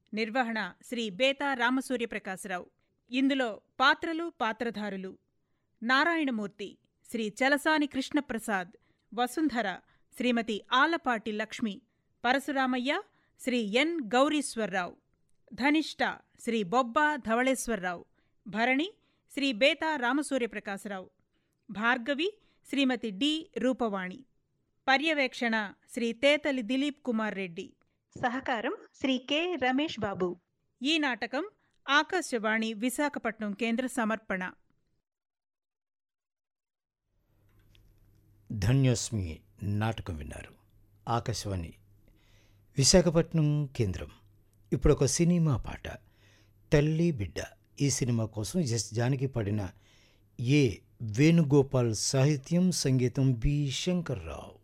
నిర్వహణ శ్రీ బేతా రామసూర్యప్రకాశరావు ఇందులో పాత్రలు పాత్రధారులు నారాయణమూర్తి శ్రీ చలసాని కృష్ణప్రసాద్ వసుంధర శ్రీమతి ఆలపాటి లక్ష్మి పరశురామయ్య శ్రీ ఎన్ గౌరీశ్వరరావు ధనిష్ట శ్రీ బొబ్బా ధవళేశ్వరరావు భరణి శ్రీ బేతా రామసూర్యప్రకాశరావు భార్గవి శ్రీమతి డి రూపవాణి పర్యవేక్షణ శ్రీ తేతలి దిలీప్ కుమార్ రెడ్డి సహకారం శ్రీ కె రమేష్ బాబు ఈ నాటకం ఆకాశవాణి విశాఖపట్నం కేంద్ర సమర్పణ ధన్యోస్మి నాటకం విన్నారు ఆకాశవాణి విశాఖపట్నం కేంద్రం ఇప్పుడు ఒక సినిమా పాట తల్లి బిడ్డ ఈ సినిమా కోసం ఎస్ జానకి పాడిన ఏ వేణుగోపాల్ సాహిత్యం సంగీతం బి శంకర్రావు